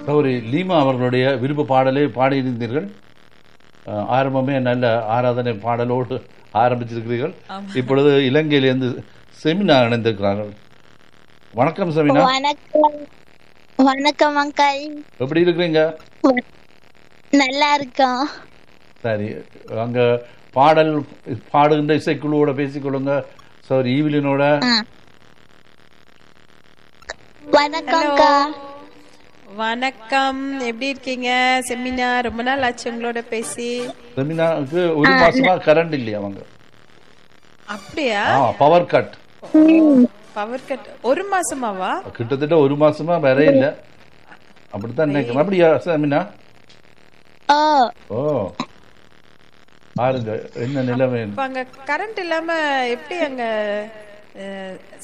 சௌரி Lima அவர்களுடைய விருப்ப பாடலை பாடியிருந்தீர்கள் அஹ், ஆரம்பமே நல்ல ஆராதனை பாடலோடு ஆரம்பிச்சிருக்கிறீர்கள் இப்பொழுது இலங்கையிலிருந்து செமினா இணைந்திருக்கிறார்கள் வணக்கம் செமினா வணக்கம் வணக்கம் அங்கிள் எப்படி இருக்கிறீங்க நல்லா இருக்கோம் சரி அங்க பாடல் பாடுகின்ற இசைக்குழுவோட பேசிக்கொள்ளுங்க சார் ஈவிலினோட ஆ. வணக்கம்க்கா வணக்கம் எப்படி இருக்கீங்க செமினா ரொம்ப நாள் ஆச்சு உங்களோட பேசி செமினாவுக்கு ஒரு மாசமா கரண்ட் இல்லையா அவங்க அப்படியா ஆ பவர் கட் பவர் கட் ஒரு மாசமாவா கிட்டத்தட்ட ஒரு மாசமா வேற இல்ல அப்படித்தான் நினைக்கிறேன் அப்படியா செமினா ஓ ஓ பாருங்க என்ன நிலைமை இப்ப அங்க கரண்ட் இல்லாம எப்படி அங்க அஹ்,